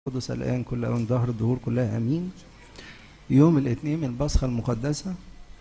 قدس الآن كل أوان ظهر الدهور كلها آمين يوم الاثنين من البصخة المقدسة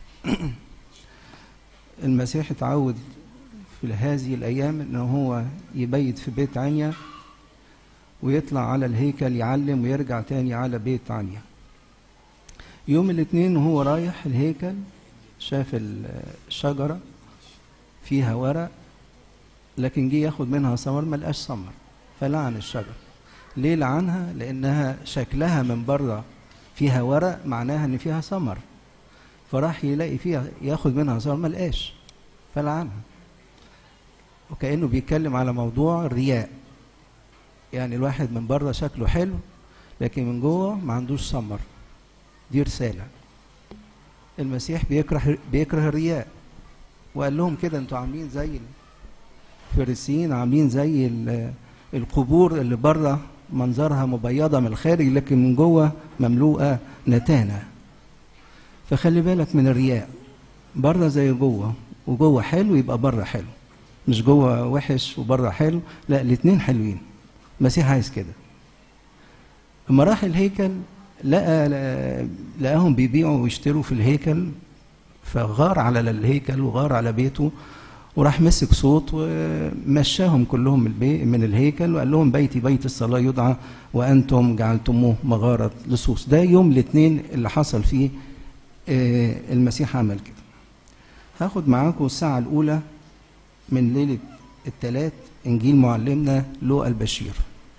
المسيح اتعود في هذه الأيام إن هو يبيت في بيت عنيا ويطلع على الهيكل يعلم ويرجع تاني على بيت عنيا يوم الاثنين وهو رايح الهيكل شاف الشجرة فيها ورق لكن جه ياخد منها ثمر ما لقاش ثمر فلعن الشجرة ليه لعنها؟ لأنها شكلها من بره فيها ورق معناها إن فيها ثمر فراح يلاقي فيها ياخد منها ثمر ما لقاش فلعنها وكأنه بيتكلم على موضوع الرياء يعني الواحد من بره شكله حلو لكن من جوه ما عندوش ثمر دي رسالة المسيح بيكره بيكره الرياء وقال لهم كده انتوا عاملين زي الفريسيين عاملين زي القبور اللي بره منظرها مبيضه من الخارج لكن من جوه مملوءه نتانه فخلي بالك من الرياء بره زي جوه وجوه حلو يبقى بره حلو مش جوه وحش وبره حلو لا الاثنين حلوين المسيح عايز كده لما راح الهيكل لقى لقاهم بيبيعوا ويشتروا في الهيكل فغار على الهيكل وغار على بيته وراح مسك صوت ومشاهم كلهم من الهيكل وقال لهم بيتي بيت الصلاة يدعى وأنتم جعلتموه مغارة لصوص ده يوم الاثنين اللي حصل فيه المسيح عمل كده هاخد معاكم الساعة الأولى من ليلة الثلاث إنجيل معلمنا لوقا البشير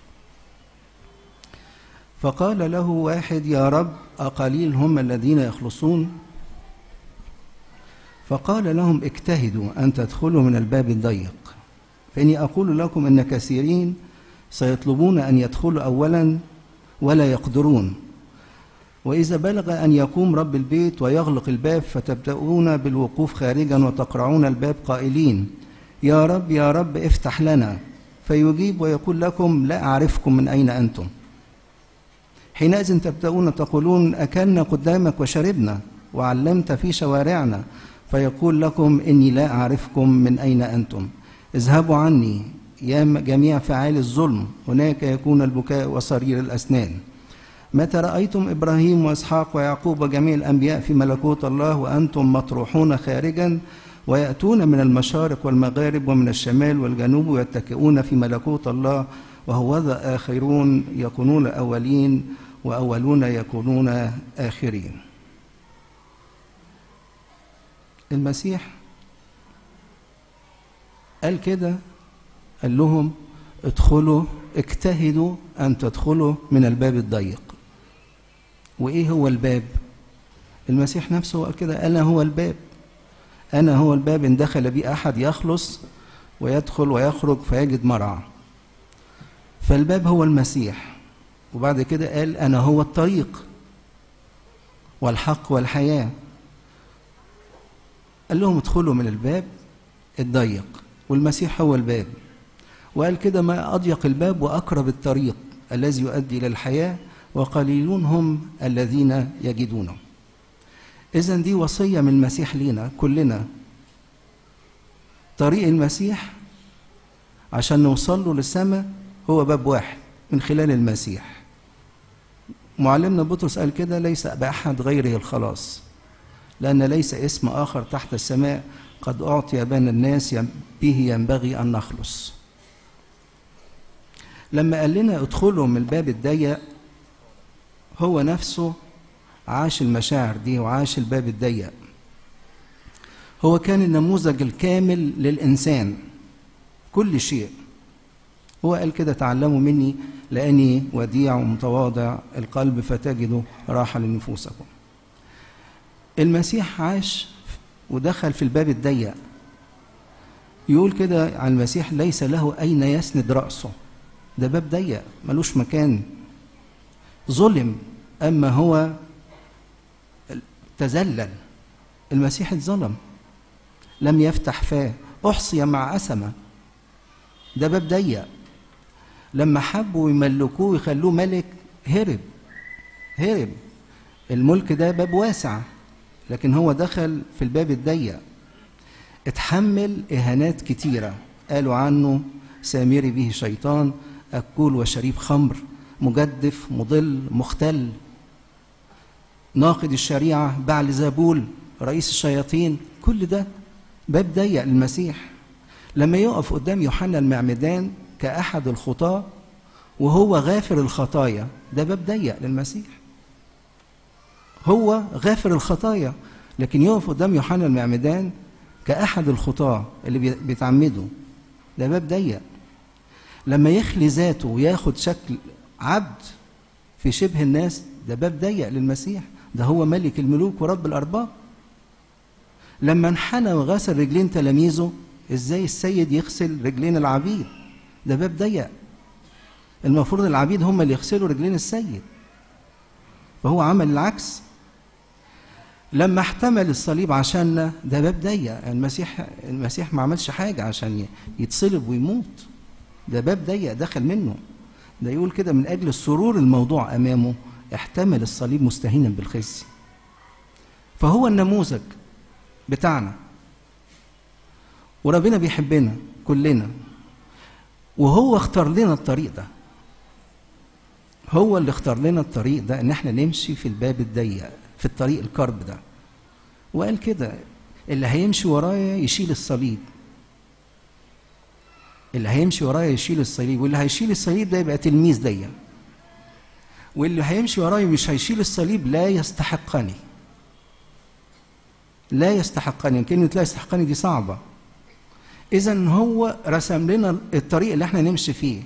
فقال له واحد يا رب أقليل هم الذين يخلصون فقال لهم اجتهدوا أن تدخلوا من الباب الضيق فإني أقول لكم أن كثيرين سيطلبون أن يدخلوا أولا ولا يقدرون وإذا بلغ أن يقوم رب البيت ويغلق الباب فتبدأون بالوقوف خارجا وتقرعون الباب قائلين يا رب يا رب افتح لنا فيجيب ويقول لكم لا أعرفكم من أين أنتم حينئذ تبدأون تقولون أكلنا قدامك وشربنا وعلمت في شوارعنا فيقول لكم إني لا أعرفكم من أين أنتم اذهبوا عني يا جميع فعال الظلم هناك يكون البكاء وصرير الأسنان متى رأيتم إبراهيم وإسحاق ويعقوب وجميع الأنبياء في ملكوت الله وأنتم مطروحون خارجا ويأتون من المشارق والمغارب ومن الشمال والجنوب ويتكئون في ملكوت الله وهوذا آخرون يكونون أولين وأولون يكونون آخرين المسيح قال كده قال لهم ادخلوا اجتهدوا ان تدخلوا من الباب الضيق وايه هو الباب المسيح نفسه قال كده انا هو الباب انا هو الباب ان دخل بي احد يخلص ويدخل ويخرج فيجد مرعى فالباب هو المسيح وبعد كده قال انا هو الطريق والحق والحياه قال لهم ادخلوا من الباب الضيق والمسيح هو الباب وقال كده ما أضيق الباب وأقرب الطريق الذي يؤدي إلى الحياة وقليلون هم الذين يجدونه إذا دي وصية من المسيح لينا كلنا طريق المسيح عشان نوصل له للسماء هو باب واحد من خلال المسيح معلمنا بطرس قال كده ليس بأحد غيره الخلاص لأن ليس اسم آخر تحت السماء قد أعطي بين الناس به ينبغي أن نخلص لما قال لنا ادخلوا من الباب الضيق هو نفسه عاش المشاعر دي وعاش الباب الضيق هو كان النموذج الكامل للإنسان كل شيء هو قال كده تعلموا مني لأني وديع ومتواضع القلب فتجدوا راحة لنفوسكم المسيح عاش ودخل في الباب الضيق يقول كده عن المسيح ليس له أين يسند رأسه ده باب ضيق ملوش مكان ظلم أما هو تذلل المسيح اتظلم لم يفتح فاه أحصي مع أسمة ده باب ضيق لما حبوا يملكوه ويخلوه ملك هرب هرب الملك ده باب واسع لكن هو دخل في الباب الضيق اتحمل إهانات كتيرة قالوا عنه سامري به شيطان أكول وشريب خمر مجدف مضل مختل ناقد الشريعة بعل زابول رئيس الشياطين كل ده باب ضيق للمسيح لما يقف قدام يوحنا المعمدان كأحد الخطاة وهو غافر الخطايا ده باب ضيق للمسيح هو غافر الخطايا لكن يقف قدام يوحنا المعمدان كأحد الخطاة اللي بيتعمدوا ده باب ضيق لما يخلي ذاته وياخد شكل عبد في شبه الناس ده باب ضيق للمسيح ده هو ملك الملوك ورب الأرباب لما انحنى وغسل رجلين تلاميذه ازاي السيد يغسل رجلين العبيد ده باب ضيق المفروض العبيد هم اللي يغسلوا رجلين السيد فهو عمل العكس لما احتمل الصليب عشاننا ده باب ضيق المسيح المسيح ما عملش حاجه عشان يتصلب ويموت ده باب ضيق دخل منه ده يقول كده من اجل السرور الموضوع امامه احتمل الصليب مستهينا بالخزي فهو النموذج بتاعنا وربنا بيحبنا كلنا وهو اختار لنا الطريق ده هو اللي اختار لنا الطريق ده ان احنا نمشي في الباب الضيق في الطريق الكرب ده وقال كده اللي هيمشي ورايا يشيل الصليب اللي هيمشي ورايا يشيل الصليب واللي هيشيل الصليب ده يبقى تلميذ ليا واللي هيمشي ورايا مش هيشيل الصليب لا يستحقني لا يستحقني كلمة لا يستحقني دي صعبة إذا هو رسم لنا الطريق اللي احنا نمشي فيه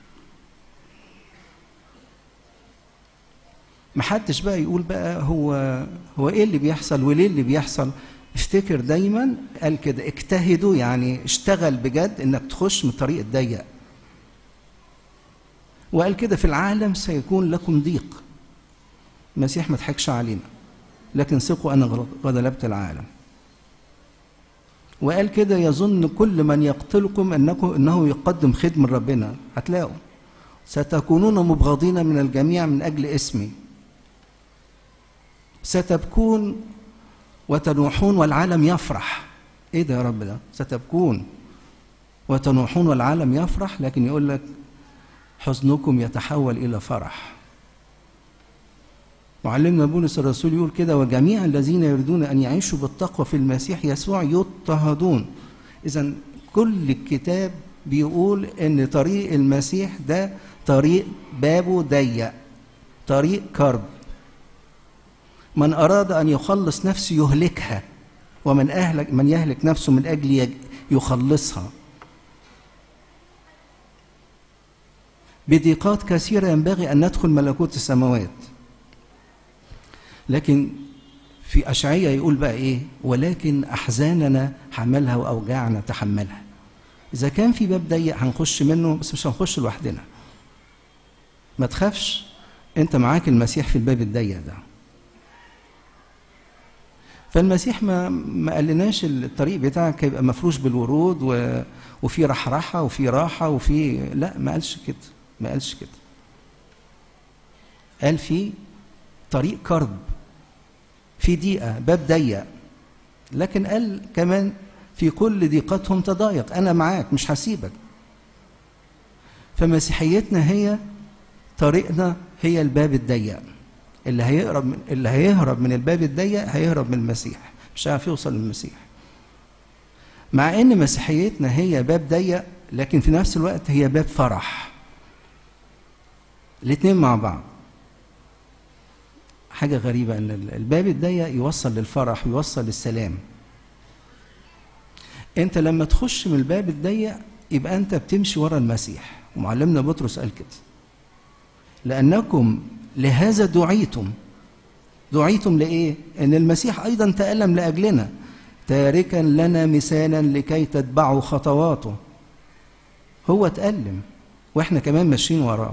محدش بقى يقول بقى هو هو ايه اللي بيحصل وليه اللي بيحصل افتكر دايما قال كده اجتهدوا يعني اشتغل بجد انك تخش من الطريق الضيق وقال كده في العالم سيكون لكم ضيق المسيح ما ضحكش علينا لكن ثقوا انا غلبت العالم وقال كده يظن كل من يقتلكم انكم انه يقدم خدمه ربنا هتلاقوا ستكونون مبغضين من الجميع من اجل اسمي ستبكون وتنوحون والعالم يفرح ايه ده يا رب ده ستبكون وتنوحون والعالم يفرح لكن يقول لك حزنكم يتحول الى فرح معلمنا بولس الرسول يقول كده وجميع الذين يريدون ان يعيشوا بالتقوى في المسيح يسوع يضطهدون اذا كل الكتاب بيقول ان طريق المسيح ده طريق بابه ضيق طريق كرب من اراد ان يخلص نفسه يهلكها ومن اهلك من يهلك نفسه من اجل يخلصها بضيقات كثيره ينبغي ان ندخل ملكوت السماوات لكن في أشعية يقول بقى إيه ولكن أحزاننا حملها وأوجاعنا تحملها إذا كان في باب ضيق هنخش منه بس مش هنخش لوحدنا ما تخافش أنت معاك المسيح في الباب الضيق ده فالمسيح ما ما قالناش الطريق بتاعك هيبقى مفروش بالورود و... وفي رحرحه وفي راحه وفي لا ما قالش كده ما قالش كده قال في طريق كرب في ضيقة باب ضيق لكن قال كمان في كل ضيقتهم تضايق أنا معاك مش هسيبك فمسيحيتنا هي طريقنا هي الباب الضيق اللي هيهرب من اللي هيهرب من الباب الضيق هيهرب من المسيح مش هيعرف يوصل للمسيح مع ان مسيحيتنا هي باب ضيق لكن في نفس الوقت هي باب فرح الاثنين مع بعض حاجة غريبة إن الباب الضيق يوصل للفرح ويوصل للسلام. أنت لما تخش من الباب الضيق يبقى أنت بتمشي ورا المسيح، ومعلمنا بطرس قال كده. لأنكم لهذا دعيتم. دعيتم لإيه؟ إن المسيح أيضا تألم لأجلنا تاركا لنا مثالا لكي تتبعوا خطواته. هو تألم وإحنا كمان ماشيين وراه.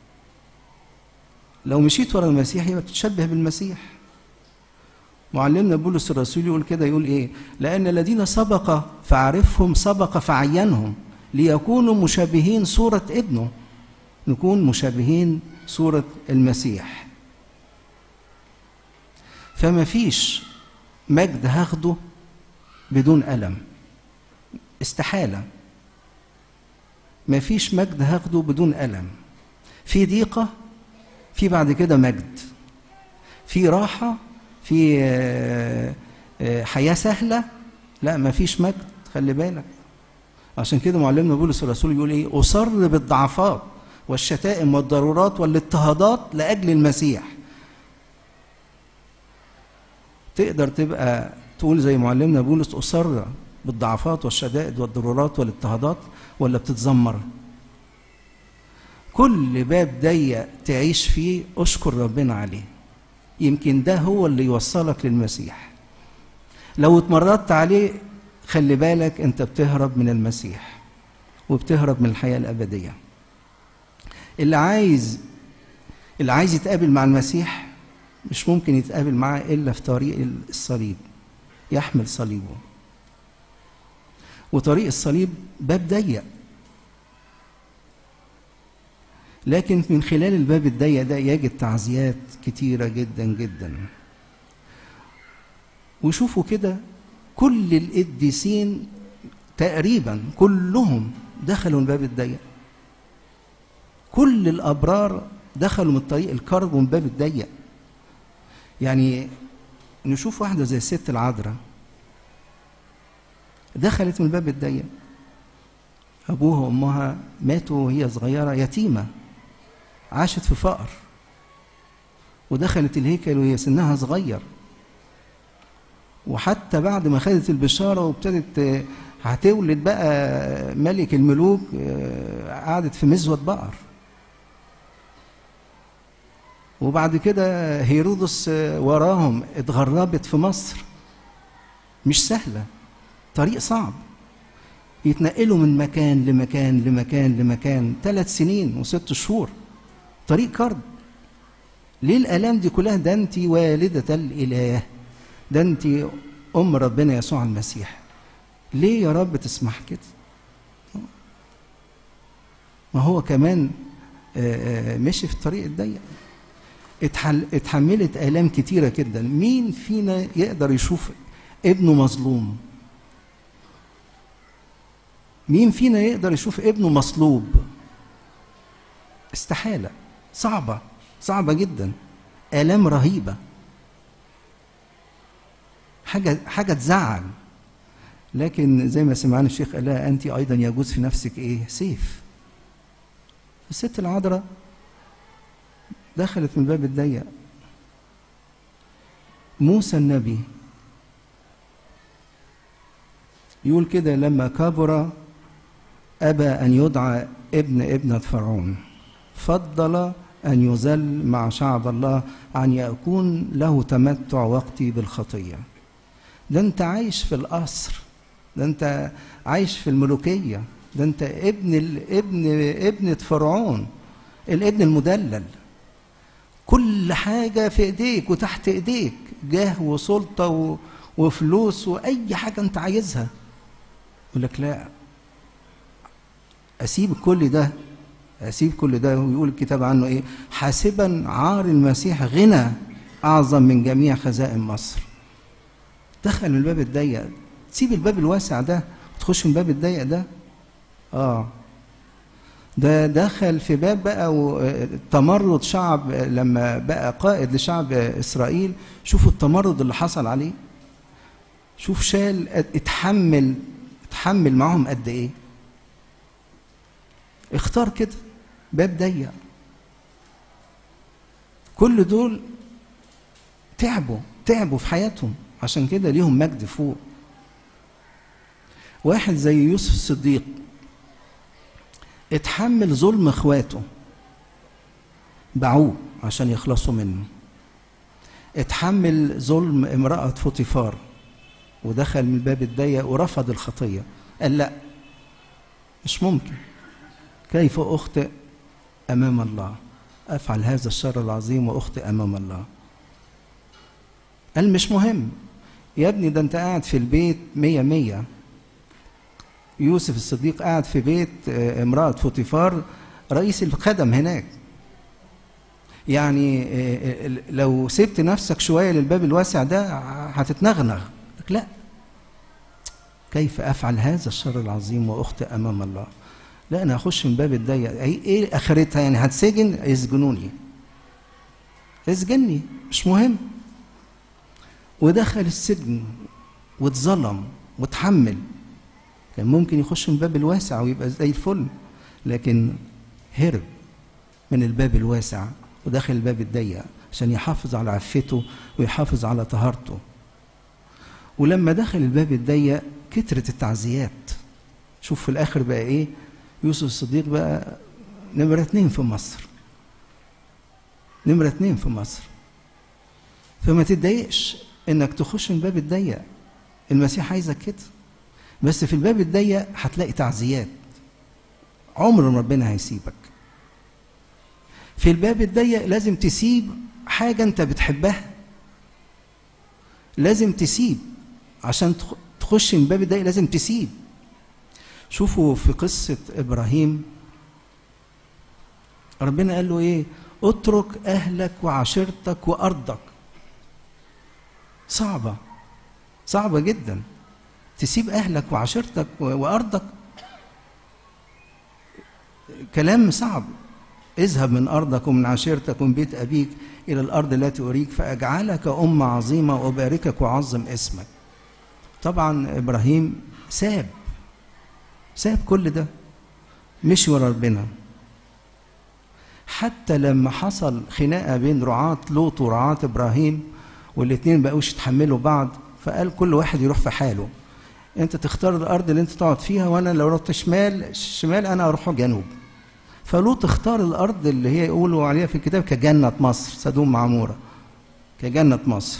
لو مشيت ورا المسيح يبقى تتشبه بالمسيح معلمنا بولس الرسول يقول كده يقول ايه لان الذين سبق فعرفهم سبق فعينهم ليكونوا مشابهين صورة ابنه نكون مشابهين صورة المسيح فما فيش مجد هاخده بدون ألم استحالة ما فيش مجد هاخده بدون ألم في ضيقة في بعد كده مجد في راحة في آه، آه، حياة سهلة لا ما فيش مجد خلي بالك عشان كده معلمنا بولس الرسول يقول ايه اصر بالضعفات والشتائم والضرورات والاضطهادات لاجل المسيح تقدر تبقى تقول زي معلمنا بولس اصر بالضعفات والشدائد والضرورات والاضطهادات ولا بتتذمر كل باب ضيق تعيش فيه اشكر ربنا عليه يمكن ده هو اللي يوصلك للمسيح لو اتمردت عليه خلي بالك انت بتهرب من المسيح وبتهرب من الحياه الابديه اللي عايز اللي عايز يتقابل مع المسيح مش ممكن يتقابل معاه الا في طريق الصليب يحمل صليبه وطريق الصليب باب ضيق لكن من خلال الباب الضيق ده يجد تعزيات كتيرة جدا جدا وشوفوا كده كل القديسين تقريبا كلهم دخلوا الباب الضيق كل الأبرار دخلوا من طريق الكرب ومن باب الضيق يعني نشوف واحدة زي الست العذراء دخلت من الباب الضيق أبوها وأمها ماتوا وهي صغيرة يتيمة عاشت في فقر ودخلت الهيكل وهي سنها صغير وحتى بعد ما خدت البشارة وابتدت هتولد بقى ملك الملوك قعدت في مزود بقر وبعد كده هيرودس وراهم اتغربت في مصر مش سهلة طريق صعب يتنقلوا من مكان لمكان لمكان لمكان ثلاث سنين وست شهور طريق كرب ليه الآلام دي كلها ده أنت والدة الإله ده أنت أم ربنا يسوع المسيح ليه يا رب تسمح كده ما هو كمان مشي في الطريق الضيق اتحملت آلام كتيرة جدا مين فينا يقدر يشوف ابنه مظلوم مين فينا يقدر يشوف ابنه مصلوب استحالة صعبة صعبة جدا آلام رهيبة حاجة حاجة تزعل لكن زي ما سمعنا الشيخ قال لها أنت أيضا يجوز في نفسك إيه؟ سيف الست العذراء دخلت من الباب الضيق موسى النبي يقول كده لما كبر أبى أن يدعى ابن ابنة فرعون فضل أن يذل مع شعب الله عن يكون له تمتع وقتي بالخطية ده أنت عايش في القصر ده أنت عايش في الملوكية ده أنت ابن ابن ابنة فرعون الابن المدلل كل حاجة في ايديك وتحت ايديك جاه وسلطة و... وفلوس وأي حاجة أنت عايزها يقول لك لا أسيب كل ده أسيب كل ده ويقول الكتاب عنه إيه حاسبا عار المسيح غنى أعظم من جميع خزائن مصر دخل من الباب الضيق تسيب الباب الواسع ده وتخش من الباب الضيق ده آه ده دخل في باب بقى تمرد شعب لما بقى قائد لشعب إسرائيل شوفوا التمرد اللي حصل عليه شوف شال اتحمل اتحمل معهم قد ايه اختار كده باب ضيق كل دول تعبوا تعبوا في حياتهم عشان كده ليهم مجد فوق واحد زي يوسف الصديق اتحمل ظلم اخواته باعوه عشان يخلصوا منه اتحمل ظلم امرأة فوتيفار ودخل من الباب الضيق ورفض الخطية قال لا مش ممكن كيف أخطئ أمام الله أفعل هذا الشر العظيم وأخطئ أمام الله قال مش مهم يا ابني ده أنت قاعد في البيت مية مية يوسف الصديق قاعد في بيت امرأة فوتيفار رئيس الخدم هناك يعني لو سبت نفسك شوية للباب الواسع ده هتتنغنغ لا كيف أفعل هذا الشر العظيم وأخطئ أمام الله لا أنا هخش من باب الضيق إيه آخرتها يعني هتسجن يسجنوني اسجني مش مهم ودخل السجن واتظلم واتحمل كان ممكن يخش من الباب الواسع ويبقى زي الفل لكن هرب من الباب الواسع ودخل الباب الضيق عشان يحافظ على عفته ويحافظ على طهارته ولما دخل الباب الضيق كترت التعزيات شوف في الاخر بقى ايه يوسف الصديق بقى نمرة اتنين في مصر نمرة اتنين في مصر فما تتضايقش انك تخش من الباب الضيق المسيح عايزك كده بس في الباب الضيق هتلاقي تعزيات عمر ما ربنا هيسيبك في الباب الضيق لازم تسيب حاجة انت بتحبها لازم تسيب عشان تخش من الباب الضيق لازم تسيب شوفوا في قصة إبراهيم ربنا قال له إيه اترك أهلك وعشيرتك وأرضك صعبة صعبة جدا تسيب أهلك وعشيرتك وأرضك كلام صعب اذهب من أرضك ومن عشيرتك ومن بيت أبيك إلى الأرض التي أريك فأجعلك أمة عظيمة وأباركك وأعظم اسمك طبعا إبراهيم ساب ساب كل ده مشي ورا ربنا حتى لما حصل خناقه بين رعاة لوط ورعاة ابراهيم والاثنين بقوش يتحملوا بعض فقال كل واحد يروح في حاله انت تختار الارض اللي انت تقعد فيها وانا لو رحت شمال شمال انا اروح جنوب فلوط اختار الارض اللي هي يقولوا عليها في الكتاب كجنه مصر سدوم معموره كجنه مصر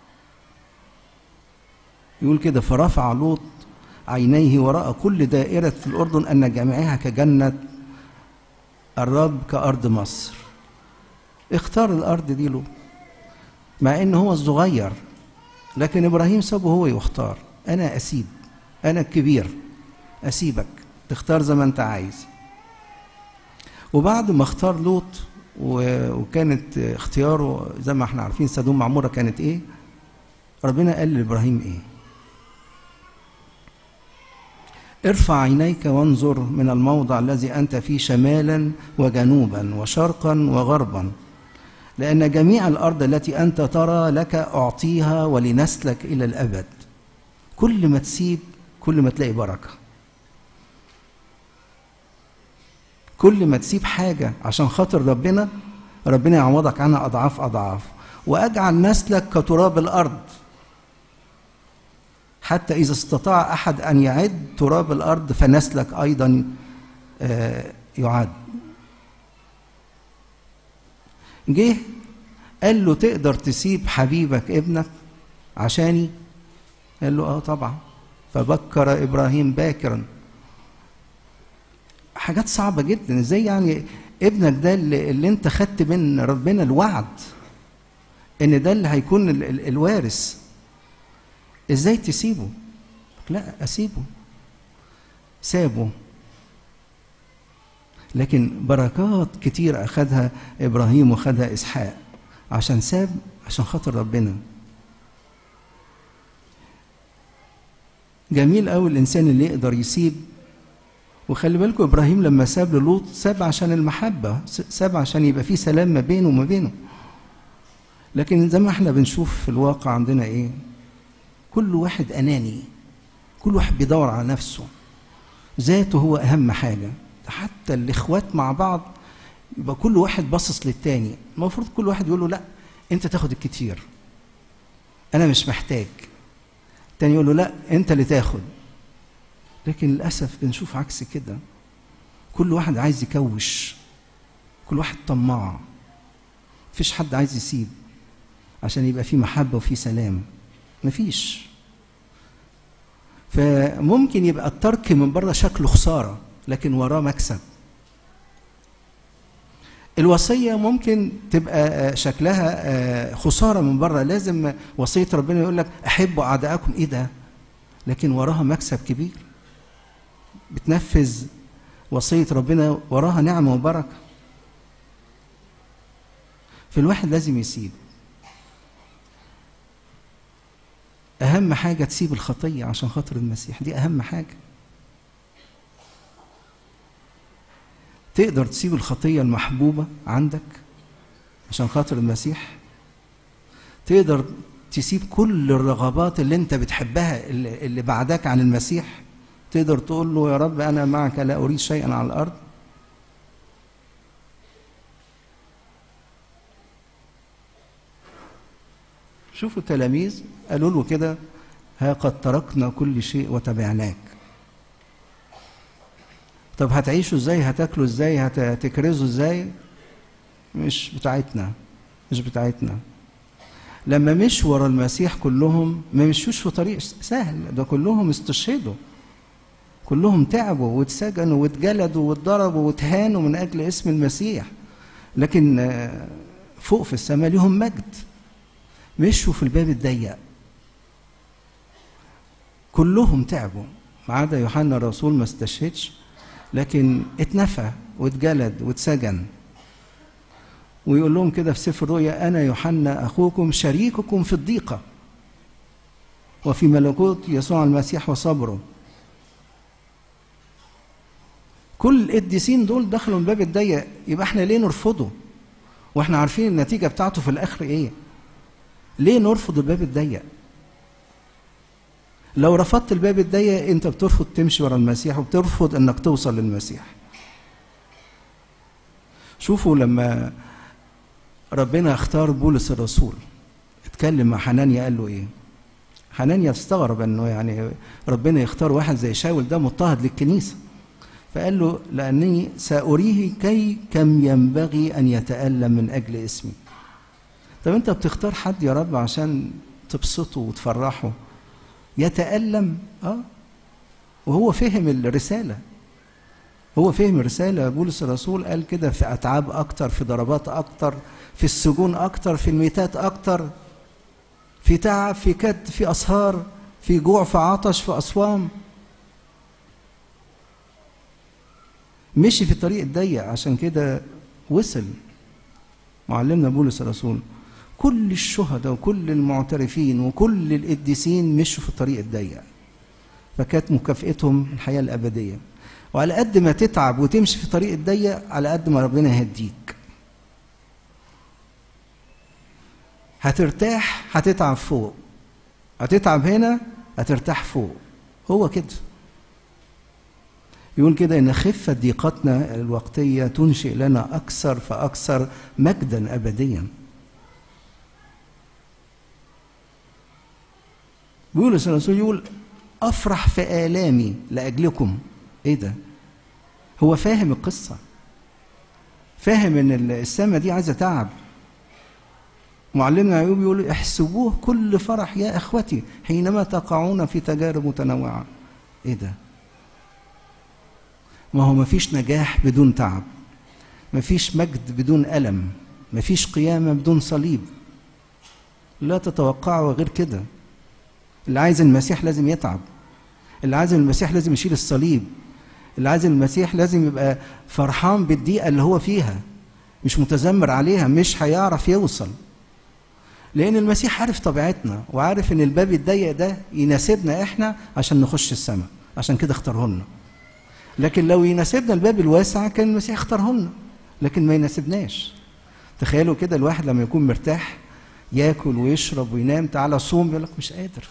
يقول كده فرفع لوط عينيه وراء كل دائرة في الأردن أن جميعها كجنة الرب كأرض مصر اختار الأرض دي له مع إن هو الصغير لكن إبراهيم سابه هو يختار أنا أسيب أنا الكبير أسيبك تختار زي ما أنت عايز وبعد ما اختار لوط وكانت اختياره زي ما احنا عارفين سدوم معمورة كانت ايه ربنا قال لإبراهيم ايه ارفع عينيك وانظر من الموضع الذي انت فيه شمالا وجنوبا وشرقا وغربا لان جميع الارض التي انت ترى لك اعطيها ولنسلك الى الابد كل ما تسيب كل ما تلاقي بركه كل ما تسيب حاجه عشان خاطر ربنا ربنا يعوضك عنها اضعاف اضعاف واجعل نسلك كتراب الارض حتى إذا استطاع أحد أن يعد تراب الأرض فنسلك أيضا يعد جه قال له تقدر تسيب حبيبك ابنك عشاني قال له اه طبعا فبكر ابراهيم باكرا حاجات صعبة جدا ازاي يعني ابنك ده اللي, اللي انت خدت من ربنا الوعد ان ده اللي هيكون ال ال الوارث ازاي تسيبه لا اسيبه سابه لكن بركات كتير اخذها ابراهيم واخذها اسحاق عشان ساب عشان خاطر ربنا جميل قوي الانسان اللي يقدر يسيب وخلي بالكم ابراهيم لما ساب للوط ساب عشان المحبه ساب عشان يبقى في سلام ما بينه وما بينه لكن زي ما احنا بنشوف في الواقع عندنا ايه كل واحد اناني كل واحد بيدور على نفسه ذاته هو اهم حاجه حتى الاخوات مع بعض يبقى كل واحد باصص للتاني المفروض كل واحد يقول له لا انت تاخد الكتير انا مش محتاج التاني يقول له لا انت اللي تاخد لكن للاسف بنشوف عكس كده كل واحد عايز يكوش كل واحد طماع مفيش حد عايز يسيب عشان يبقى في محبه وفي سلام مفيش فممكن يبقى الترك من بره شكله خساره لكن وراه مكسب الوصية ممكن تبقى شكلها خسارة من بره لازم وصية ربنا يقول لك أحبوا أعداءكم إيه ده لكن وراها مكسب كبير بتنفذ وصية ربنا وراها نعمة وبركة فالواحد لازم يسيب أهم حاجة تسيب الخطية عشان خاطر المسيح دي أهم حاجة تقدر تسيب الخطية المحبوبة عندك عشان خاطر المسيح تقدر تسيب كل الرغبات اللي انت بتحبها اللي اللي بعدك عن المسيح تقدر تقول له يا رب انا معك لا اريد شيئا على الارض شوفوا التلاميذ قالوا له كده ها قد تركنا كل شيء وتبعناك طب هتعيشوا ازاي هتاكلوا ازاي هت- هتكرزوا ازاي مش بتاعتنا مش بتاعتنا لما مشوا ورا المسيح كلهم ما مشوش في طريق سهل ده كلهم استشهدوا كلهم تعبوا واتسجنوا واتجلدوا واتضربوا واتهانوا من اجل اسم المسيح لكن آه، فوق في السماء ليهم مجد مشوا في الباب الضيق كلهم تعبوا ما عدا يوحنا الرسول ما استشهدش لكن اتنفى واتجلد واتسجن ويقول لهم كده في سفر الرؤيا انا يوحنا اخوكم شريككم في الضيقه وفي ملكوت يسوع المسيح وصبره كل القديسين دول دخلوا الباب الضيق يبقى احنا ليه نرفضه واحنا عارفين النتيجه بتاعته في الاخر ايه ليه نرفض الباب الضيق لو رفضت الباب الضيق انت بترفض تمشي ورا المسيح وبترفض انك توصل للمسيح شوفوا لما ربنا اختار بولس الرسول اتكلم مع حنانيا قال له ايه حنانيا استغرب انه يعني ربنا يختار واحد زي شاول ده مضطهد للكنيسه فقال له لاني ساريه كي كم ينبغي ان يتالم من اجل اسمي طب انت بتختار حد يا رب عشان تبسطه وتفرحه يتألم اه وهو فهم الرسالة هو فهم الرسالة بولس الرسول قال كده في أتعاب أكتر في ضربات أكتر في السجون أكتر في الميتات أكتر في تعب في كد في أسهار في جوع في عطش في أصوام مشي في الطريق الضيق عشان كده وصل معلمنا بولس الرسول كل الشهداء وكل المعترفين وكل القديسين مشوا في الطريق الضيق فكانت مكافئتهم الحياة الأبدية وعلى قد ما تتعب وتمشي في الطريق الضيق على قد ما ربنا يهديك هترتاح هتتعب فوق هتتعب هنا هترتاح فوق هو كده يقول كده ان خفه ضيقتنا الوقتيه تنشئ لنا اكثر فاكثر مجدا ابديا بولس الرسول يقول افرح في الامي لاجلكم ايه ده هو فاهم القصه فاهم ان السماء دي عايزه تعب معلمنا ايوب يقول احسبوه كل فرح يا اخوتي حينما تقعون في تجارب متنوعه ايه ده ما هو مفيش نجاح بدون تعب مفيش مجد بدون ألم مفيش قيامة بدون صليب لا تتوقعوا غير كده اللي عايز المسيح لازم يتعب اللي عايز المسيح لازم يشيل الصليب اللي عايز المسيح لازم يبقى فرحان بالدقيقة اللي هو فيها مش متذمر عليها مش هيعرف يوصل لأن المسيح عارف طبيعتنا وعارف إن الباب الضيق ده يناسبنا إحنا عشان نخش السماء عشان كده اختاره لنا لكن لو يناسبنا الباب الواسع كان المسيح اختاره لنا لكن ما يناسبناش تخيلوا كده الواحد لما يكون مرتاح ياكل ويشرب وينام تعالى صوم يقول لك مش قادر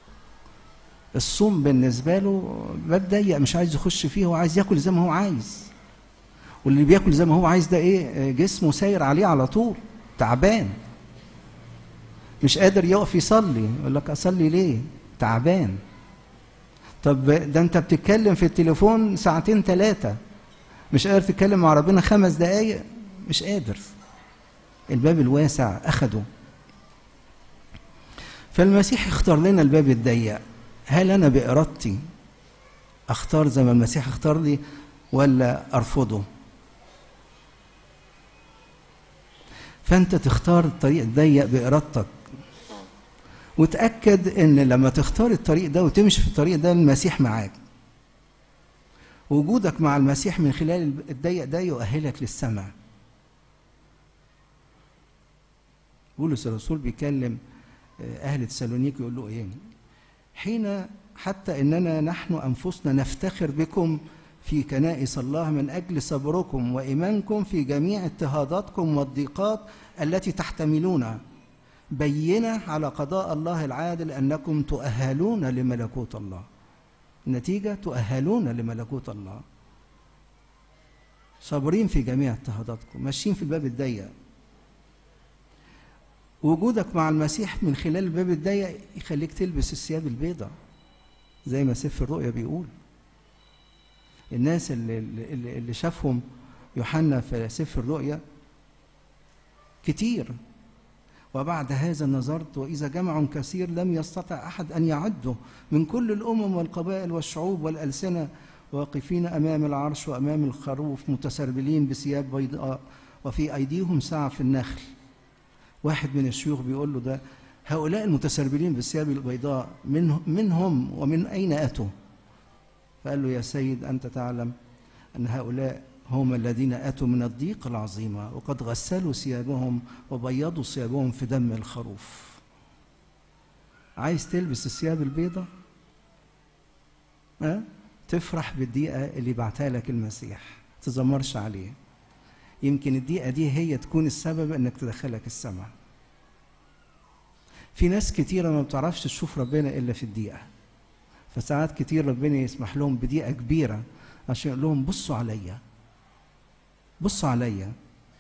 الصوم بالنسبه له باب ضيق مش عايز يخش فيه هو عايز ياكل زي ما هو عايز واللي بياكل زي ما هو عايز ده ايه جسمه ساير عليه على طول تعبان مش قادر يقف يصلي يقول لك اصلي ليه تعبان طب ده انت بتتكلم في التليفون ساعتين ثلاثة مش قادر تتكلم مع ربنا خمس دقايق مش قادر الباب الواسع أخده فالمسيح اختار لنا الباب الضيق هل أنا بإرادتي أختار زي ما المسيح اختار لي ولا أرفضه فأنت تختار الطريق الضيق بإرادتك وتأكد إن لما تختار الطريق ده وتمشي في الطريق ده المسيح معاك. وجودك مع المسيح من خلال الضيق ده يؤهلك للسماء. بولس الرسول بيكلم أهل تسالونيك يقول له إيه؟ حين حتى إننا نحن أنفسنا نفتخر بكم في كنائس الله من اجل صبركم وايمانكم في جميع اضطهاداتكم والضيقات التي تحتملونها بينه على قضاء الله العادل انكم تؤهلون لملكوت الله النتيجه تؤهلون لملكوت الله صابرين في جميع اضطهاداتكم ماشيين في الباب الضيق وجودك مع المسيح من خلال الباب الضيق يخليك تلبس الثياب البيضاء زي ما سفر الرؤيا بيقول الناس اللي, اللي, اللي شافهم يوحنا في سفر الرؤيا كتير وبعد هذا نظرت وإذا جمع كثير لم يستطع أحد أن يعده من كل الأمم والقبائل والشعوب والألسنة واقفين أمام العرش وأمام الخروف متسربلين بثياب بيضاء وفي أيديهم سعف النخل واحد من الشيوخ بيقول له ده هؤلاء المتسربلين بالثياب البيضاء من منهم ومن أين أتوا فقال له يا سيد أنت تعلم أن هؤلاء هم الذين أتوا من الضيق العظيمة وقد غسلوا ثيابهم وبيضوا ثيابهم في دم الخروف عايز تلبس الثياب البيضة أه؟ تفرح بالدقيقة اللي بعتها لك المسيح تزمرش عليه يمكن الدقيقة دي هي تكون السبب انك تدخلك السماء في ناس كتيرة ما بتعرفش تشوف ربنا إلا في الدقيقة فساعات كتير ربنا يسمح لهم بدقيقة كبيرة عشان يقول لهم بصوا عليا بصوا عليا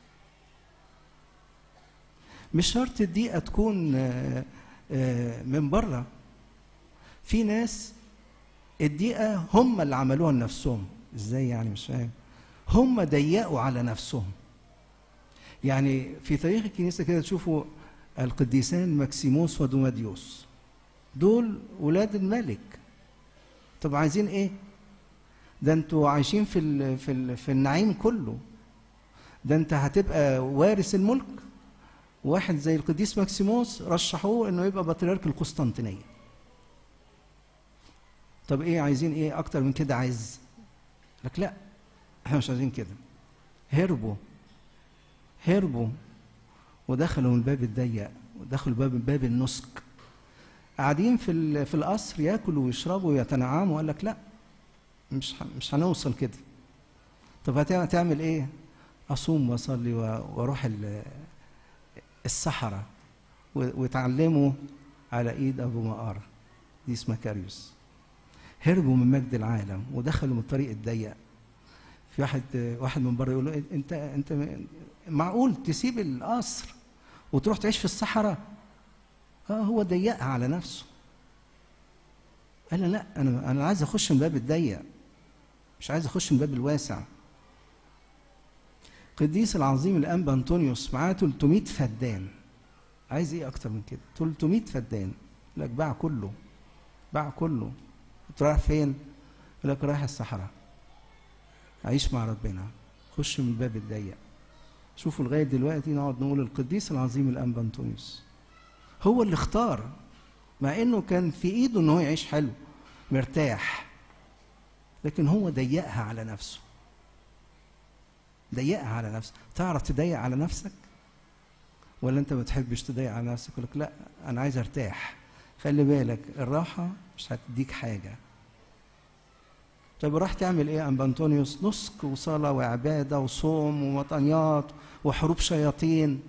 مش شرط الدقيقة تكون من بره في ناس الدقيقة هم اللي عملوها لنفسهم ازاي يعني مش فاهم هم ضيقوا على نفسهم يعني في تاريخ الكنيسة كده تشوفوا القديسان ماكسيموس ودوماديوس دول ولاد الملك طب عايزين ايه ده انتوا عايشين في ال في ال في النعيم كله ده انت هتبقى وارث الملك واحد زي القديس ماكسيموس رشحوه انه يبقى بطريرك القسطنطينيه طب ايه عايزين ايه اكتر من كده عايز لك لا احنا مش عايزين كده هربوا هربوا ودخلوا من الباب الضيق ودخلوا باب باب النسك قاعدين في في القصر ياكلوا ويشربوا ويتنعموا وقال لك لا مش مش هنوصل كده طب هتعمل ايه اصوم واصلي واروح الصحراء ويتعلموا على ايد ابو مقار دي اسمها كاريوس هربوا من مجد العالم ودخلوا من الطريق الضيق في واحد واحد من بره يقول له انت انت معقول تسيب القصر وتروح تعيش في الصحراء اه هو ضيقها على نفسه قال لا انا انا عايز اخش من الباب الضيق مش عايز اخش من الباب الواسع القديس العظيم الانبا انطونيوس معاه 300 فدان عايز ايه اكتر من كده 300 فدان لك باع كله باع كله رايح فين يقول لك رايح الصحراء عيش مع ربنا خش من الباب الضيق شوفوا لغايه دلوقتي نقعد نقول القديس العظيم الانبا انطونيوس هو اللي اختار مع انه كان في ايده ان هو يعيش حلو مرتاح لكن هو ضيقها على نفسه ضيقها على نفسك تعرف تضيق على نفسك ولا انت ما تحبش تضيق على نفسك يقول لك لا انا عايز ارتاح خلي بالك الراحه مش هتديك حاجه طب راح تعمل ايه ام انطونيوس نسك وصلاه وعباده وصوم ومطانيات وحروب شياطين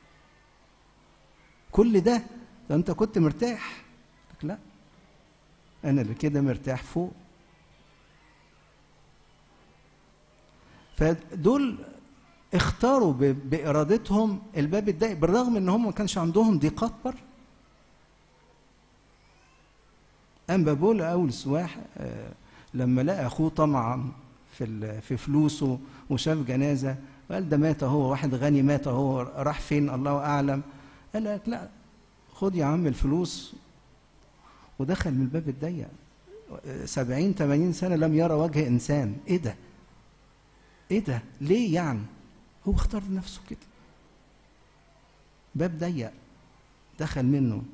كل ده ده انت كنت مرتاح لك لا انا اللي كده مرتاح فوق فدول اختاروا بارادتهم الباب الضيق بالرغم ان هم ما كانش عندهم ضيقات بره أنبا بولا أول سواح لما لقى أخوه طمعا في في فلوسه وشاف جنازة قال ده مات أهو واحد غني مات أهو راح فين الله أعلم قال لك لا خد يا عم الفلوس ودخل من الباب الضيق سبعين ثمانين سنة لم يرى وجه إنسان إيه ده إيه ده ليه يعني هو اختار نفسه كده باب ضيق دخل منه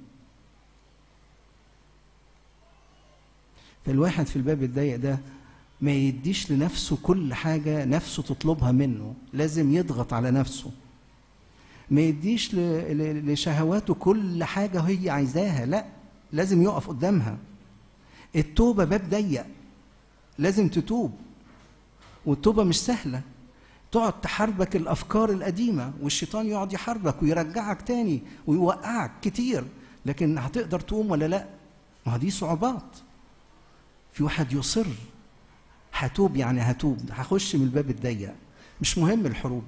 فالواحد في الباب الضيق ده ما يديش لنفسه كل حاجة نفسه تطلبها منه لازم يضغط على نفسه ما يديش لشهواته كل حاجة هي عايزاها لا لازم يقف قدامها التوبة باب ضيق لازم تتوب والتوبه مش سهله تقعد تحاربك الافكار القديمه والشيطان يقعد يحاربك ويرجعك تاني ويوقعك كتير لكن هتقدر تقوم ولا لا ما دي صعوبات في واحد يصر هتوب يعني هتوب هخش من الباب الضيق مش مهم الحروب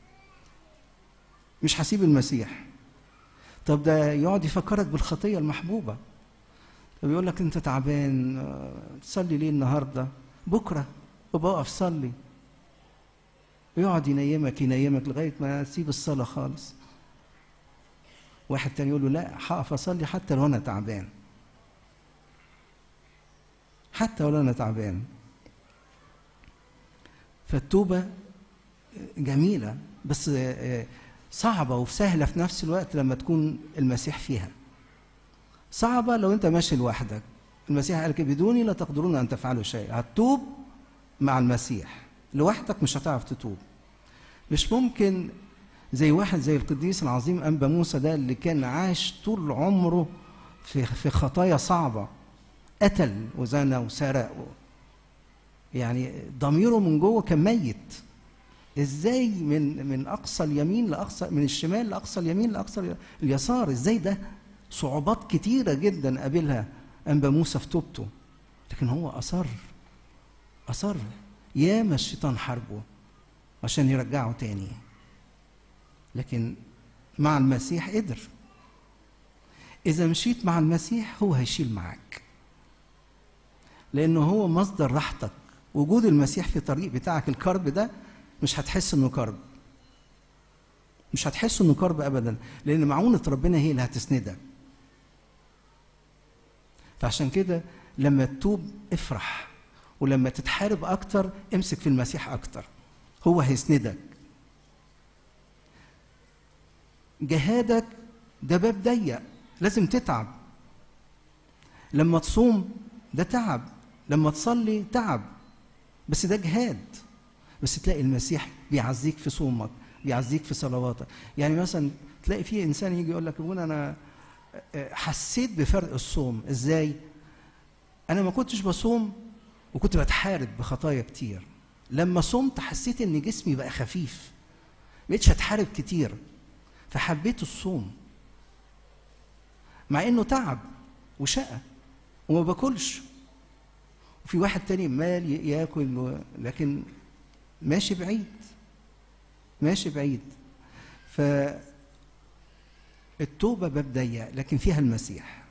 مش هسيب المسيح طب ده يقعد يفكرك بالخطيه المحبوبه طب يقول لك انت تعبان تصلي ليه النهارده بكره وبقف صلي ويقعد ينيمك ينيمك لغايه ما تسيب الصلاه خالص واحد تاني يقول له لا هقف اصلي حتى لو انا تعبان حتى لو انا تعبان فالتوبه جميله بس صعبه وسهله في نفس الوقت لما تكون المسيح فيها صعبه لو انت ماشي لوحدك المسيح قال لك بدوني لا تقدرون ان تفعلوا شيء هتتوب مع المسيح لوحدك مش هتعرف تتوب مش ممكن زي واحد زي القديس العظيم انبا موسى ده اللي كان عاش طول عمره في في خطايا صعبه قتل وزنى وسرق يعني ضميره من جوه كان ميت ازاي من من اقصى اليمين لاقصى من الشمال لاقصى اليمين لاقصى اليسار ازاي ده صعوبات كتيره جدا قابلها انبا موسى في توبته لكن هو اصر اصر ياما الشيطان حاربه عشان يرجعه تاني لكن مع المسيح قدر إذا مشيت مع المسيح هو هيشيل معاك لأنه هو مصدر راحتك وجود المسيح في الطريق بتاعك الكرب ده مش هتحس إنه كرب مش هتحس إنه كرب أبدا لأن معونة ربنا هي اللي هتسندك فعشان كده لما تتوب افرح ولما تتحارب أكتر امسك في المسيح أكتر هو هيسندك جهادك ده باب ضيق لازم تتعب لما تصوم ده تعب لما تصلي تعب بس ده جهاد بس تلاقي المسيح بيعزيك في صومك بيعزيك في صلواتك يعني مثلا تلاقي في انسان يجي يقول لك ابونا انا حسيت بفرق الصوم ازاي انا ما كنتش بصوم وكنت بتحارب بخطايا كتير لما صمت حسيت ان جسمي بقى خفيف بقيتش اتحارب كتير فحبيت الصوم مع انه تعب وشقى وما باكلش وفي واحد تاني مال ياكل لكن ماشي بعيد ماشي بعيد ف التوبه باب ضيق لكن فيها المسيح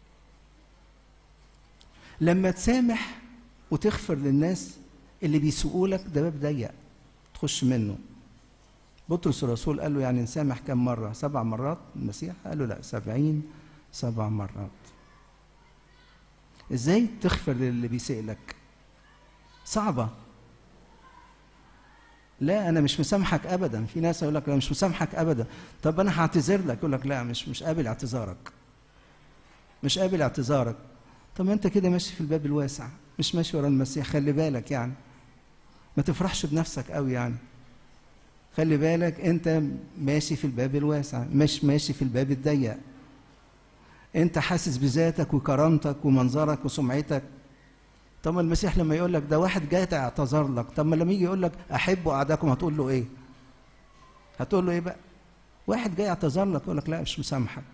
لما تسامح وتغفر للناس اللي بيسوقوا لك ده باب ضيق تخش منه بطرس الرسول قال له يعني نسامح كم مرة سبع مرات المسيح قال له لا سبعين سبع مرات ازاي تغفر للي بيسيء لك صعبة لا انا مش مسامحك ابدا في ناس يقول لك انا مش مسامحك ابدا طب انا هعتذر لك يقول لك لا مش مش قابل اعتذارك مش قابل اعتذارك طب ما انت كده ماشي في الباب الواسع مش ماشي ورا المسيح خلي بالك يعني ما تفرحش بنفسك قوي يعني خلي بالك انت ماشي في الباب الواسع مش ماشي في الباب الضيق انت حاسس بذاتك وكرامتك ومنظرك وسمعتك طب المسيح لما يقول لك ده واحد جاي اعتذر لك طب ما لما يجي يقول لك احبوا اعداءكم هتقول له ايه هتقول له ايه بقى واحد جاي اعتذر لك يقول لك لا مش مسامحك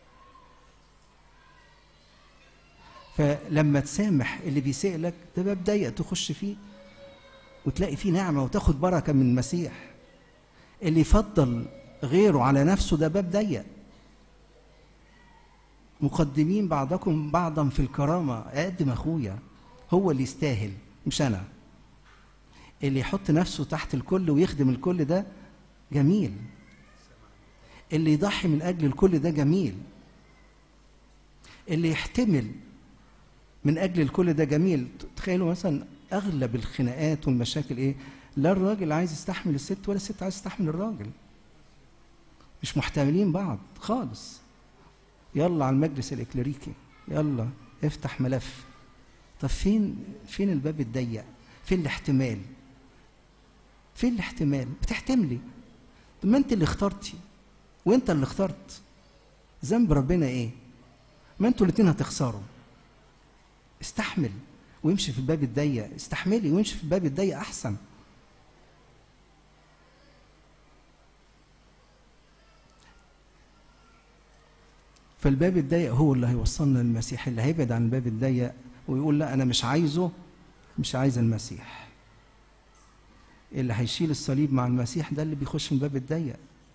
فلما تسامح اللي بيسيء لك ده باب ضيق تخش فيه وتلاقي فيه نعمة وتاخد بركة من المسيح اللي يفضل غيره على نفسه ده باب ضيق مقدمين بعضكم بعضا في الكرامة أقدم أخويا هو اللي يستاهل مش أنا اللي يحط نفسه تحت الكل ويخدم الكل ده جميل اللي يضحي من أجل الكل ده جميل اللي يحتمل من أجل الكل ده جميل تخيلوا مثلا أغلب الخناقات والمشاكل إيه لا الراجل عايز يستحمل الست ولا الست عايز تستحمل الراجل مش محتملين بعض خالص يلا على المجلس الإكليريكي يلا افتح ملف طب فين فين الباب الضيق فين الاحتمال فين الاحتمال بتحتملي طب ما انت اللي اخترتي وانت اللي اخترت ذنب ربنا ايه ما انتوا الاتنين هتخسروا استحمل ويمشي في الباب الضيق استحملي ويمشي في الباب الضيق احسن فالباب الضيق هو اللي هيوصلنا للمسيح اللي هيبعد عن الباب الضيق ويقول لا انا مش عايزه مش عايز المسيح اللي هيشيل الصليب مع المسيح ده اللي بيخش من الباب الضيق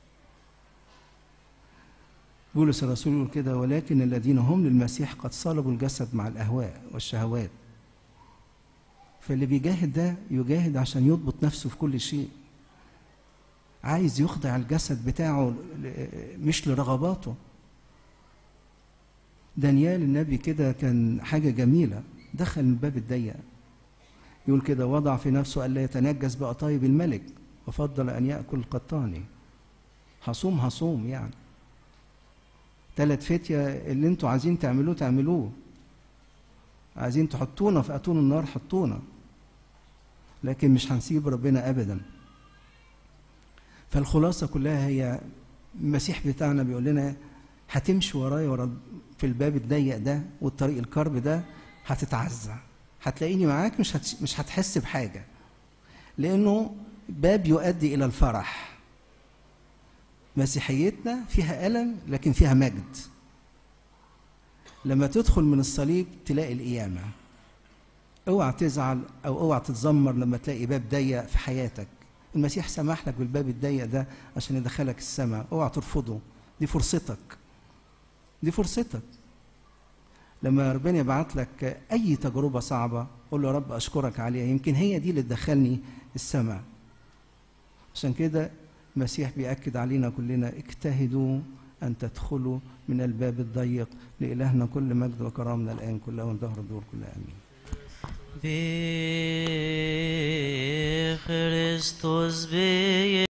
بولس الرسول يقول كده ولكن الذين هم للمسيح قد صلبوا الجسد مع الاهواء والشهوات فاللي بيجاهد ده يجاهد عشان يضبط نفسه في كل شيء عايز يخضع الجسد بتاعه مش لرغباته دانيال النبي كده كان حاجة جميلة دخل من الباب الضيق يقول كده وضع في نفسه ألا يتنجس بقطايب الملك وفضل أن يأكل القطاني هصوم هصوم يعني ثلاث فتية اللي انتوا عايزين تعملوه تعملوه عايزين تحطونا في أتون النار حطونا لكن مش هنسيب ربنا أبدا فالخلاصة كلها هي المسيح بتاعنا بيقول لنا هتمشي ورايا ورا في الباب الضيق ده والطريق الكرب ده هتتعزى هتلاقيني معاك مش هتش مش هتحس بحاجه لانه باب يؤدي الى الفرح مسيحيتنا فيها الم لكن فيها مجد لما تدخل من الصليب تلاقي القيامه اوعى تزعل او اوعى تتذمر لما تلاقي باب ضيق في حياتك المسيح سمح لك بالباب الضيق ده عشان يدخلك السماء اوعى ترفضه دي فرصتك دي فرصتك لما ربنا يبعت لك اي تجربه صعبه قول له يا رب اشكرك عليها يمكن هي دي اللي تدخلني السماء عشان كده المسيح بيأكد علينا كلنا اجتهدوا أن تدخلوا من الباب الضيق لإلهنا كل مجد وكرامنا الآن كلها وانتهر الدور كلها آمين بخريستوس بي